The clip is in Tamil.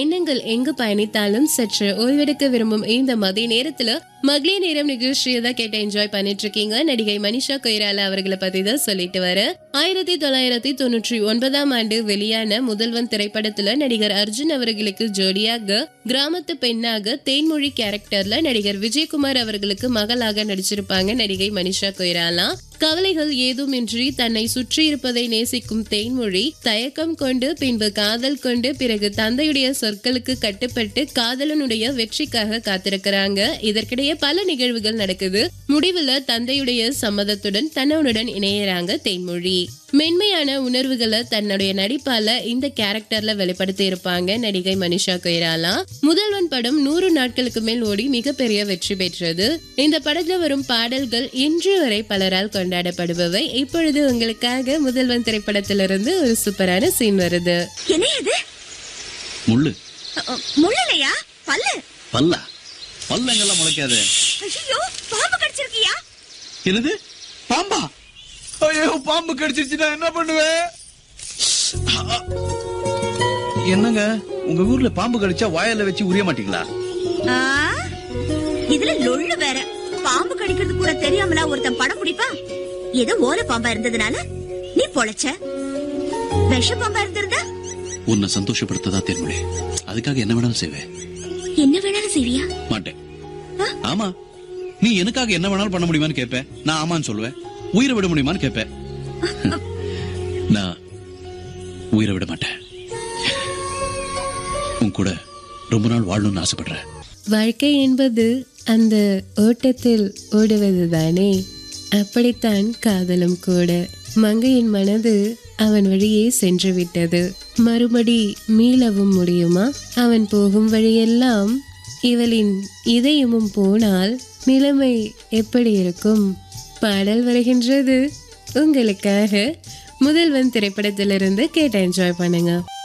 எண்ணங்கள் எங்கு பயணித்தாலும் சற்று ஓய்வெடுக்க விரும்பும் இந்த மதிய நேரத்துல மகளிர் நேரம் நிகழ்ச்சியை தான் கேட்டு என்ஜாய் பண்ணிட்டு இருக்கீங்க நடிகை மனிஷா கொய்ராலா அவர்களை பத்தி தான் சொல்லிட்டு வர ஆயிரத்தி தொள்ளாயிரத்தி தொண்ணூற்றி ஒன்பதாம் ஆண்டு வெளியான முதல்வன் திரைப்படத்துல நடிகர் அர்ஜுன் அவர்களுக்கு ஜோடியாக கிராமத்து பெண்ணாக தேன்மொழி கேரக்டர்ல நடிகர் விஜயகுமார் அவர்களுக்கு மகளாக நடிச்சிருப்பாங்க நடிகை மனிஷா கொய்ராலா கவலைகள் ஏதுமின்றி தன்னை சுற்றி இருப்பதை நேசிக்கும் தேன்மொழி தயக்கம் கொண்டு பின்பு காதல் கொண்டு பிறகு தந்தையுடைய சொற்களுக்கு கட்டுப்பட்டு காதலனுடைய வெற்றிக்காக காத்திருக்கிறாங்க இதற்கிடையே பல நிகழ்வுகள் நடக்குது முடிவுல தந்தையுடைய சம்மதத்துடன் தன்னவனுடன் இணையறாங்க தேன்மொழி மென்மையான உணர்வுகளை தன்னுடைய நடிப்பால இந்த கேரக்டர்ல வெளிப்படுத்தி இருப்பாங்க நடிகை மனிஷா கொய்ராலா முதல்வன் படம் நூறு நாட்களுக்கு மேல் ஓடி மிகப்பெரிய வெற்றி பெற்றது இந்த படத்துல வரும் பாடல்கள் இன்று வரை பலரால் கொண்டாடப்படுபவை இப்பொழுது உங்களுக்காக முதல்வன் திரைப்படத்திலிருந்து ஒரு சூப்பரான சீன் வருது என்ன இது முள்ளு முள்ளலையா பல்லு பல்லா பல்லங்கெல்லாம் முளைக்காது ஐயோ பாம்பு கடிச்சிருக்கியா என்னது பாம்பா ஐயோ பாம்பு கடிச்சிருச்சுன்னா என்ன பண்ணுவேன் என்னங்க உங்க ஊர்ல பாம்பு கடிச்சா வாயில வச்சு உரிய மாட்டீங்களா ஆ, இதுல லொள்ளு வேற பாம்பு கடிக்கிறது கூட தெரியாமலா ஒருத்தன் படம் பிடிப்பான் ஏதோ ஓலை பாம்பா இருந்ததுனால நீ பொழைச்ச விஷ பாம்பா இருந்திருந்தா உன்னை சந்தோஷப்படுத்ததா தென்மொழி அதுக்காக என்ன வேணாலும் செய்வேன் என்ன வேணாலும் செய்வியா மாட்டேன் ஆமா நீ எனக்காக என்ன வேணாலும் பண்ண முடியுமான்னு கேட்பேன் நான் ஆமான்னு சொல்லுவேன் உயிரை விட முடியுமான்னு கேட்பேன் நான் உயிரை விட மாட்டேன் உன் கூட ரொம்ப நாள் வாழணும்னு ஆசைப்படுறேன் வாழ்க்கை என்பது அந்த ஓட்டத்தில் ஓடுவதுதானே அப்படித்தான் காதலும் கூட மங்கையின் மனது அவன் வழியே சென்று விட்டது மறுபடி மீளவும் முடியுமா அவன் போகும் வழியெல்லாம் இவளின் இதயமும் போனால் நிலைமை எப்படி இருக்கும் பாடல் வருகின்றது உங்களுக்காக முதல்வன் திரைப்படத்திலிருந்து கேட்டு என்ஜாய் பண்ணுங்க